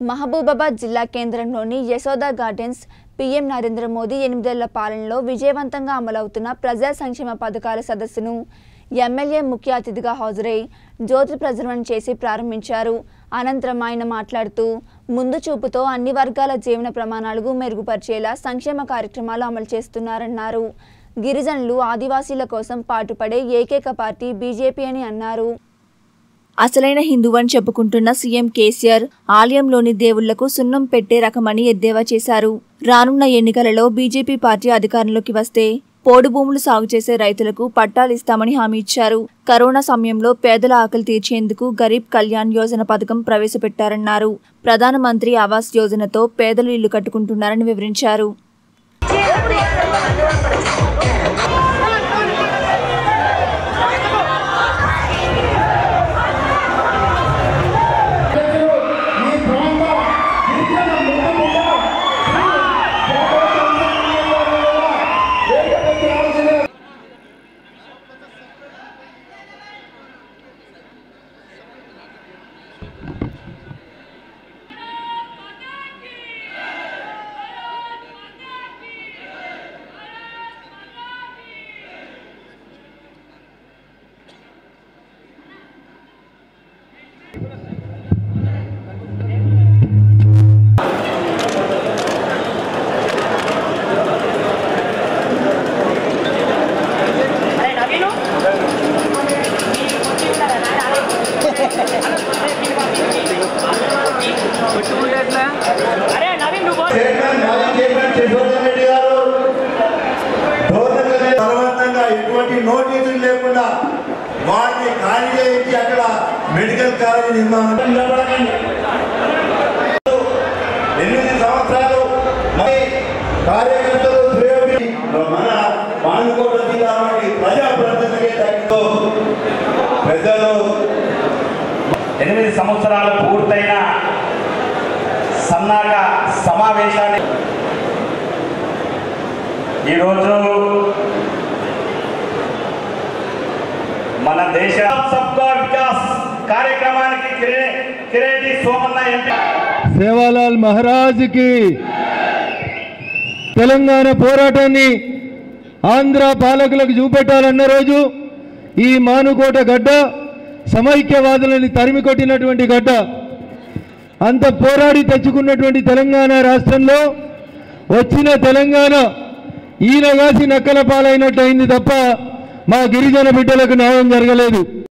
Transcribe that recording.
మహబూబాబాద్ జిల్లా కేంద్రంలోని Yashoda gardens PM Narendra Modi ఎనిమిదేళ్ల పాలనలో విజయవంతంగా అమలవుతున్న ప్రజా సంక్షేమ పథకాల సదస్సును ఎమ్మెల్యే ముఖ్య అతిథిగా హాజరై జ్యోతి ప్రజ్వలన చేసి ప్రారంభించారు అనంతరం ఆయన మాట్లాడుతూ ముందు చూపుతో అన్ని వర్గాల జీవన ప్రమాణాలకు మెరుగుపరిచేలా సంక్షేమ కార్యక్రమాలు అమలు చేస్తున్నారన్నారు గిరిజనులు ఆదివాసీల కోసం పాటుపడే ఏకైక పార్టీ బీజేపీ అని అన్నారు అసలైన హిందువని చెప్పుకుంటున్న సీఎం కేసీఆర్ ఆలయంలోని దేవుళ్లకు సున్నం పెట్టే రకమని ఎద్దేవా చేశారు రానున్న ఎన్నికలలో బీజేపీ పార్టీ అధికారంలోకి వస్తే పోడు భూములు సాగు చేసే రైతులకు పట్టాలు ఇస్తామని హామీ ఇచ్చారు కరోనా సమయంలో పేదల ఆకలి తీర్చేందుకు గరీబ్ కళ్యాణ్ యోజన పథకం ప్రవేశపెట్టారన్నారు ప్రధానమంత్రి ఆవాస్ యోజనతో పేదలు ఇల్లు కట్టుకుంటున్నారని వివరించారు ఈ ప్రాంత గిరిజన ముఖ్యమంత్రి చైర్మన్ మాజీ చైర్మన్ శశివర్ధన్ రెడ్డి గారు గవర్నర్ బలవంతంగా ఎటువంటి నోటీసులు లేకుండా వారిని ఖాళీ చేయించి అక్కడ మెడికల్ కాలేజ్ నిర్మాణం నిలబడకండి. ఎనిమిది సంవత్సరాలు మరి కార్యకర్తలు శ్రేయోగి మన మానుకోట జిల్లా నుండి ప్రజాప్రతినిధి పెద్దలు ఎనిమిది సంవత్సరాలు పూర్తయిన సన్నాహక సమావేశాన్ని ఈరోజు మన దేశ సబ్కా వికాస్ కార్యక్రమానికి కిరే కిరేటి సోమన్న ఎంపీ సేవాలాల్ మహారాజ్ కి తెలంగాణ పోరాటాన్ని ఆంధ్ర పాలకులకు చూపెట్టాలన్న రోజు ఈ మానుకోట గడ్డ సమైక్యవాదులని తరిమి కొట్టినటువంటి గడ్డ అంత పోరాడి తెచ్చుకున్నటువంటి తెలంగాణ రాష్ట్రంలో వచ్చిన తెలంగాణ ఈయన కాసి నక్కల పాలైనట్టు అయింది తప్ప మా గిరిజన బిడ్డలకు న్యాయం జరగలేదు